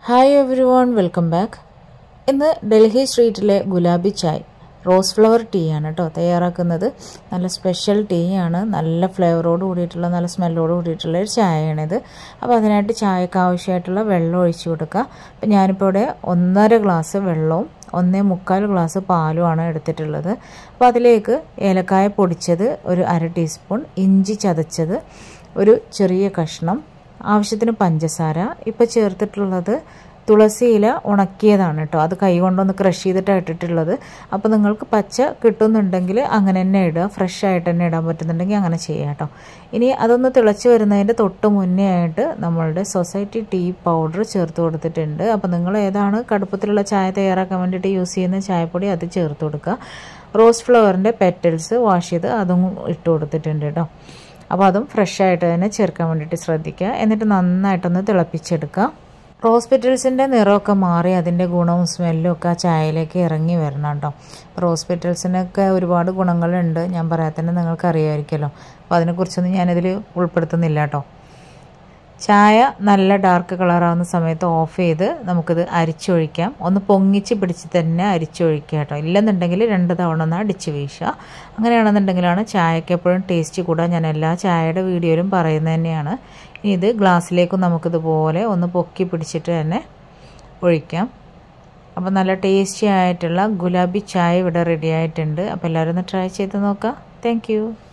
hi everyone welcome back ഇന്ന് ഡൽഹി സ്ട്രീറ്റിലെ gulabi chai rose flower tea ആണ് കേട്ടോ തയ്യാറാക്കുന്നത് നല്ല സ്പെഷ്യൽ ടീ ആണ് നല്ല ഫ്ലേവറോട് കൂടിയിട്ടുള്ള നല്ല സ്മെല്ലോട് കൂടിയിട്ടുള്ള ഒരു ചായയാണിത് അപ്പോൾ അതിനായിട്ട് ചായക്ക് ആവശ്യമായിട്ടുള്ള വെള്ളം ഒഴിച്ചു കൊടുക്കുക അപ്പോൾ ഞാനിപ്പോൾ ഇവിടെ ഒന്നര ഗ്ലാസ് വെള്ളവും ഒന്നേ മുക്കാൽ ഗ്ലാസ് പാലുമാണ് എടുത്തിട്ടുള്ളത് അപ്പോൾ അതിലേക്ക് ഏലക്കായ പൊടിച്ചത് ഒരു അര ടീസ്പൂൺ ഇഞ്ചി ചതച്ചത് ഒരു ചെറിയ കഷ്ണം ആവശ്യത്തിന് പഞ്ചസാര ഇപ്പോൾ ചേർത്തിട്ടുള്ളത് തുളസി ഇല ഉണക്കിയതാണ് കേട്ടോ അത് കൈ കൊണ്ടൊന്ന് ക്രഷ് ചെയ്തിട്ടാണ് ഇട്ടിട്ടുള്ളത് അപ്പോൾ നിങ്ങൾക്ക് പച്ച കിട്ടുന്നുണ്ടെങ്കിൽ അങ്ങനെ തന്നെ ഇടുക ഫ്രഷ് ആയിട്ട് തന്നെ ഇടാൻ പറ്റുന്നുണ്ടെങ്കിൽ അങ്ങനെ ചെയ്യാം കേട്ടോ ഇനി അതൊന്ന് തിളച്ച് വരുന്നതിൻ്റെ തൊട്ട് മുന്നേ ആയിട്ട് നമ്മളുടെ സൊസൈറ്റി ടീ പൗഡർ ചേർത്ത് കൊടുത്തിട്ടുണ്ട് അപ്പോൾ നിങ്ങൾ ഏതാണ് കടുപ്പത്തിലുള്ള ചായ തയ്യാറാക്കാൻ വേണ്ടിയിട്ട് യൂസ് ചെയ്യുന്ന ചായപ്പൊടി അത് ചേർത്ത് കൊടുക്കുക റോസ് ഫ്ലവറിൻ്റെ പെറ്റൽസ് വാഷ് ചെയ്ത് അതും ഇട്ട് കൊടുത്തിട്ടുണ്ട് കേട്ടോ അപ്പോൾ അതും ഫ്രഷ് ആയിട്ട് തന്നെ ചേർക്കാൻ വേണ്ടിയിട്ട് ശ്രദ്ധിക്കുക എന്നിട്ട് നന്നായിട്ടൊന്ന് തിളപ്പിച്ചെടുക്കുക റോസ് പെറ്റൽസിൻ്റെ നിറമൊക്കെ മാറി അതിൻ്റെ ഗുണവും സ്മെല്ലും ഒക്കെ ആ ചായയിലേക്ക് ഇറങ്ങി വരണം കേട്ടോ റോസ് പെറ്റൽസിനൊക്കെ ഒരുപാട് ഗുണങ്ങളുണ്ട് ഞാൻ പറയാൻ തന്നെ നിങ്ങൾക്ക് അറിയാമായിരിക്കുമല്ലോ അപ്പോൾ അതിനെക്കുറിച്ചൊന്നും ഞാനിതിൽ ഉൾപ്പെടുത്തുന്നില്ല കേട്ടോ ചായ നല്ല ഡാർക്ക് കളറാവുന്ന സമയത്ത് ഓഫ് ചെയ്ത് നമുക്കിത് അരിച്ചൊഴിക്കാം ഒന്ന് പൊങ്ങിച്ച് പിടിച്ച് തന്നെ അരിച്ചൊഴിക്കുക കേട്ടോ ഇല്ലെന്നുണ്ടെങ്കിൽ രണ്ട് തവണ ഒന്ന് അടിച്ച് വീശുക അങ്ങനെയാണെന്നുണ്ടെങ്കിലാണ് ചായക്ക് എപ്പോഴും ടേസ്റ്റ് കൂടാൻ ഞാൻ എല്ലാ ചായയുടെ വീഡിയോയിലും പറയുന്നത് തന്നെയാണ് ഇനി ഇത് ഗ്ലാസ്സിലേക്കും നമുക്കിതുപോലെ ഒന്ന് പൊക്കി പിടിച്ചിട്ട് തന്നെ ഒഴിക്കാം അപ്പോൾ നല്ല ടേസ്റ്റി ആയിട്ടുള്ള ഗുലാബി ചായ ഇവിടെ റെഡി ആയിട്ടുണ്ട് അപ്പോൾ എല്ലാവരും ഒന്ന് ട്രൈ ചെയ്ത് നോക്കാം താങ്ക്